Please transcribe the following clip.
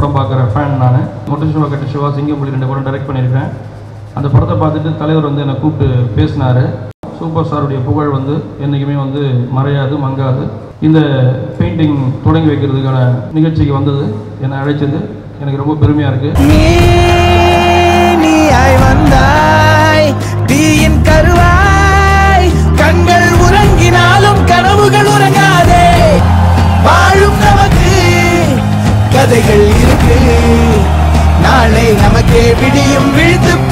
படம் பார்க்குற ஃபேன் நான் மொட்டை சிவா கட்ட சிவா சிங்கம்புலி ரெண்டு படம் டைரக்ட் பண்ணியிருக்கேன் அந்த படத்தை பார்த்துட்டு தலைவர் வந்து என்னை கூப்பிட்டு பேசினார் சூப்பர் ஸ்டாருடைய புகழ் வந்து என்றைக்குமே வந்து மறையாது மங்காது இந்த பெயிண்டிங் தொடங்கி வைக்கிறதுக்கான நிகழ்ச்சிக்கு வந்தது என்னை அழைச்சது எனக்கு ரொம்ப பெருமையாக இருக்குது நீ நீயாய் வந்தாய் தீயின் கருவாய் கண்கள் உறங்கினாலும் கனவுகள் உறங்காதே வாழும் நமக்கு கதைகள் இருக்கு நாளை நமக்கே விடியும் விழித்து